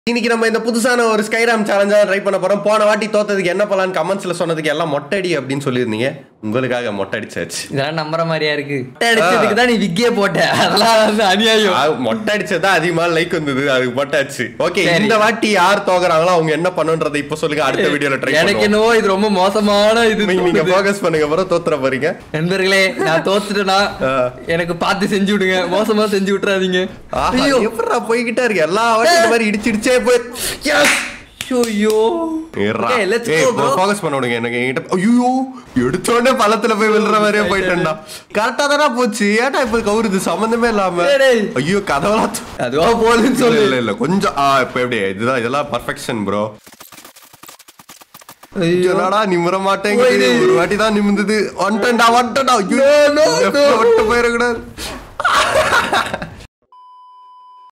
இன்னைக்கு நம்ம இந்த புதுசான ஒரு ஸ்கைராம் சேலஞ்சா ட்ரை பண்ண போறோம் போன வாட்டி தோத்ததுக்கு என்ன பண்ணலான்னு கமெண்ட்ஸ்ல சொன்னதுக்கு எல்லாம் மொட்டடி அப்படின்னு சொல்லியிருந்தீங்க உங்களுக்காக மொட்டை அடிச்சாச்சு இதெல்லாம் நம்புற மாதிரியா இருக்கு மொட்டை அடிச்சதுக்கு தான் நீ விக்கே போட்ட அதெல்லாம் வந்து அநியாயம் அது மொட்டை அடிச்சதா அதிகமா லைக் வந்தது அதுக்கு மொட்டாச்சு ஓகே சரி. இந்த வாட்டி யார் தோக்குறாங்களோ அவங்க என்ன பண்ணுன்றதை இப்ப சொல்லுங்க அடுத்த வீடியோல ட்ரை எனக்கு பண்ணுவோம் என்னவோ இது ரொம்ப மோசமான இது நீங்க தோணுது. ஃபோக்கஸ் பண்ணுங்க அப்புறம் தோத்துற போறீங்க நண்பர்களே நான் தோத்துட்டேனா ஆ. எனக்கு பார்த்து செஞ்சு விடுங்க மோசமா செஞ்சு விட்டுறாதீங்க ஆஹா, எப்படிடா போய்கிட்டே இருக்கு எல்லா வாட்டி இந்த மாதிரி இடிச்சு இடிச்சே போய் Yes! ஐயோ Okay, let's go, bro. Focus பண்ண விடுங்க எனக்கு என்கிட்ட ஐயோ எடுத்த உடனே பள்ளத்துல போய் விழுற மாதிரியே போயிட்டேன்டா கரெக்டா தானே போச்சு ஏன்டா இப்ப கவுருது சம்மந்தமே இல்லாம டேய், டேய். ஐயோ கதவெல்லாம் து- அதுவா போகுதுன்னு இல்ல சொல்லு இல்ல இல்ல கொஞ்சம் ஆ இப்ப எப்படி இதுதான் இதெல்லாம் பர்ஃபெக்ஷன் ப்ரோ ஐயோ. என்னடா நிமிர மாட்டேங்குது போயிடு. ஒரு வாட்டி தான் நிமிந்தது வந்துட்டேன்டா வந்துட்டேன்டா ஐயோ No, no, left ல no. விட்டு போயிடக்கூடாது